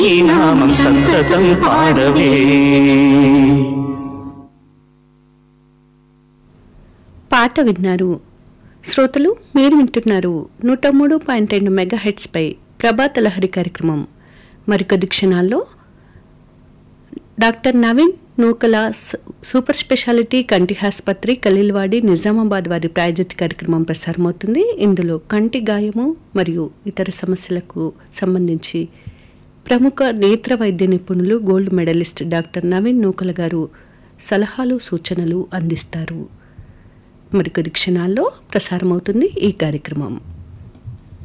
ఈ నామం సంతతం పాడవే పాట విన్నారు శ్రోతలు మీరు వింటున్నారు నూట మూడు పాయింట్ రెండు మెగా హెడ్స్పై ప్రభాత లహరి కార్యక్రమం మరికొద్ది క్షణాల్లో డాక్టర్ నవీన్ నూకల స- సూపర్ స్పెషాలిటీ కంటి ఆసుపత్రి కలిల్వాడి నిజామాబాద్ వారి ప్రాయోజిత కార్యక్రమం ప్రసారమవుతుంది ఇందులో కంటి గాయము మరియు ఇతర సమస్యలకు సంబంధించి ప్రముఖ నేత్ర వైద్య నిపుణులు gold medallist doctor Naveen Nukala garu సలహాలు సూచనలు అందిస్తారు మరికొద్ది క్షణాల్లో ప్రసారమవుతుంది ఈ కార్యక్రమం